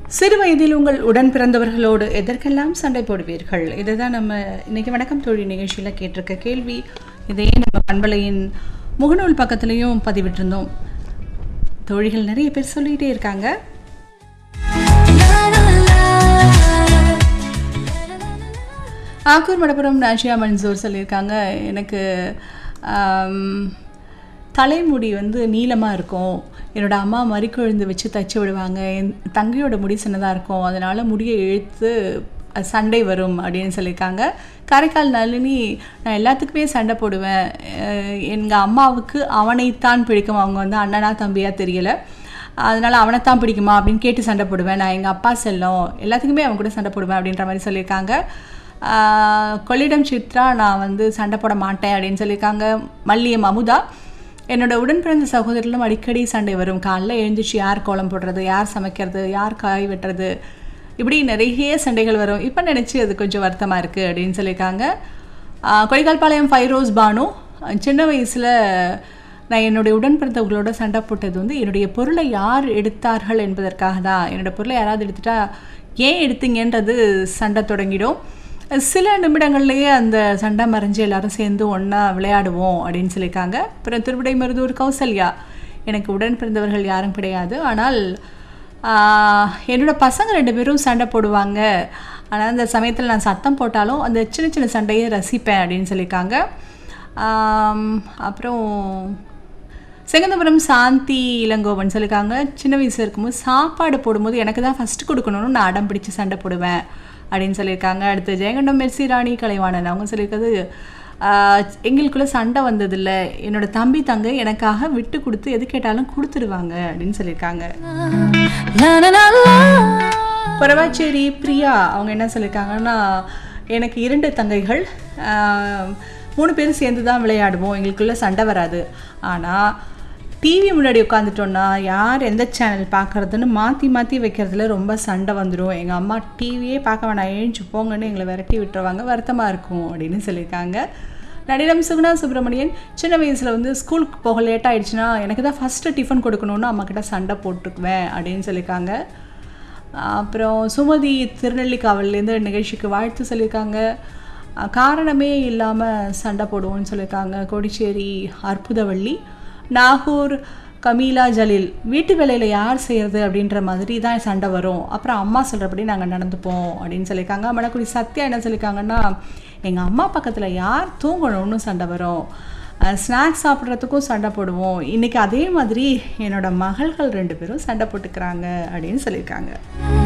சிறு வயதில் உங்கள் உடன் பிறந்தவர்களோடு எதற்கெல்லாம் சண்டை போடுவீர்கள் இதுதான் நம்ம இன்னைக்கு வணக்கம் தொழில் நிகழ்ச்சியில் கேட்டிருக்க கேள்வி இதையே நம்ம பண்பலையின் முகநூல் பக்கத்துலேயும் பதிவிட்டிருந்தோம் தோழிகள் நிறைய பேர் சொல்லிகிட்டே இருக்காங்க ஆக்கூர் மடப்புரம் நாஷியா மன்சூர் சொல்லியிருக்காங்க எனக்கு ஆம், தலைமுடி வந்து நீளமாக இருக்கும் என்னோட அம்மா மறிக்கொழுந்து வச்சு தச்சு விடுவாங்க என் தங்கையோட முடி சின்னதாக இருக்கும் அதனால் முடியை இழுத்து அஹ், சண்டை வரும் அப்படின்னு சொல்லியிருக்காங்க காரைக்கால் நளினி நான் எல்லாத்துக்குமே சண்டை போடுவேன் எங்கள் அம்மாவுக்கு அவனைத்தான் பிடிக்கும் அவங்க வந்து அண்ணனா தம்பியா தெரியல அதனால் அவனைத்தான் பிடிக்குமா அப்படின்னு கேட்டு சண்டை போடுவேன் நான் எங்கள் அப்பா செல்லம் எல்லாத்துக்குமே அவன் கூட சண்டை போடுவேன் அப்படின்ற மாதிரி சொல்லியிருக்காங்க ஆஹ் கொள்ளிடம் சித்ரா நான் வந்து சண்டை போட மாட்டேன் அப்படின்னு சொல்லியிருக்காங்க மல்லியம் அமுதா என்னோட உடன் பிறந்த சகோதரர்களும் அடிக்கடி சண்டை வரும் காலைல எழுந்திரிச்சு யார் கோலம் போடுறது யார் சமைக்கிறது யார் காய் வெட்டுறது இப்படி நிறைய சண்டைகள் வரும் இப்போ நினச்சி அது கொஞ்சம் வருத்தமாக இருக்குது அப்படின்னு சொல்லியிருக்காங்க ஆஹ் கொடிகால்பாளையம் ஃபைரோஸ் பானு சின்ன வயசில் நான் என்னுடைய உடன் பிறந்தவங்களோட சண்டை போட்டது வந்து என்னுடைய பொருளை யார் எடுத்தார்கள் என்பதற்காக தான் என்னோட பொருளை யாராவது எடுத்துட்டா ஏன் எடுத்தீங்கன்றது சண்டை தொடங்கிடும் சில நிமிடங்கள்லேயே அந்த சண்டை மறைஞ்சு எல்லாரும் சேர்ந்து ஒன்றா விளையாடுவோம் அப்படின்னு சொல்லியிருக்காங்க அப்புறம் திருவிடை மருதூர் கௌசல்யா எனக்கு உடன் பிறந்தவர்கள் யாரும் கிடையாது ஆனால் ஆஹ், என்னோட பசங்க ரெண்டு பேரும் சண்டை போடுவாங்க ஆனால் அந்த சமயத்தில் நான் சத்தம் போட்டாலும் அந்த சின்ன சின்ன சண்டையை ரசிப்பேன் அப்படின்னு சொல்லியிருக்காங்க ஆம், அப்புறம் செங்கந்தபுரம் சாந்தி இளங்கோவன் சொல்லியிருக்காங்க சின்ன வயசு இருக்கும்போது சாப்பாடு போடும்போது எனக்கு தான் ஃபஸ்ட்டு கொடுக்கணும்னு நான் அடம் பிடிச்சு சண்டை போடுவேன் அப்படின்னு சொல்லியிருக்காங்க அடுத்து ஜெயகண்டம் மெர்சி ராணி கலைவாணன் அவங்க சொல்லியிருக்கிறது ஆஹ், எங்களுக்குள்ள சண்டை வந்ததில்லை என்னோட தம்பி தங்க எனக்காக விட்டு கொடுத்து எது கேட்டாலும் கொடுத்துடுவாங்க அப்படின்னு சொல்லியிருக்காங்க பரவாச்சேரி பிரியா அவங்க என்ன சொல்லியிருக்காங்கன்னா எனக்கு இரண்டு தங்கைகள் ஆஹ், மூணு பேரும் சேர்ந்து தான் விளையாடுவோம் எங்களுக்குள்ள சண்டை வராது ஆனால் டிவி முன்னாடி உட்காந்துட்டோன்னா யார் எந்த சேனல் பார்க்குறதுன்னு மாற்றி மாற்றி வைக்கிறதுல ரொம்ப சண்டை வந்துடும் எங்கள் அம்மா டிவியே பார்க்க வேணாம் எழுந்து போங்கன்னு எங்களை விரட்டி விட்டுருவாங்க வருத்தமாக இருக்கும் அப்படின்னு சொல்லியிருக்காங்க நடினம் சுகுணா சுப்பிரமணியன் சின்ன வயசில் வந்து ஸ்கூலுக்கு போக லேட் ஆயிடுச்சுன்னா எனக்கு தான் ஃபஸ்ட்டு டிஃபன் கொடுக்கணுன்னு அம்மா கிட்ட சண்டை போட்டுக்குவேன் அப்படின்னு சொல்லியிருக்காங்க அப்புறம் சுமதி திருநெல்லிக்காவல்லேருந்து நிகழ்ச்சிக்கு வாழ்த்து சொல்லியிருக்காங்க அஹ் காரணமே இல்லாமல் சண்டை போடுவோம்னு சொல்லியிருக்காங்க கோடிச்சேரி அற்புதவள்ளி நாகூர் கமீலா ஜலீல் வீட்டு வேலையில் யார் செய்கிறது அப்படின்ற மாதிரி தான் சண்டை வரும் அப்புறம் அம்மா சொல்கிறபடி நாங்கள் நடந்துப்போம் அப்படின்னு சொல்லியிருக்காங்க மணக்குடி சத்யா என்ன சொல்லியிருக்காங்கன்னா எங்கள் அம்மா பக்கத்தில் யார் தூங்கணும்னு சண்டை வரும் ஸ்நாக்ஸ் சாப்பிட்றதுக்கும் சண்டை போடுவோம் இன்றைக்கி அதே மாதிரி என்னோட மகள்கள் ரெண்டு பேரும் சண்டை போட்டுக்கிறாங்க அப்படின்னு சொல்லியிருக்காங்க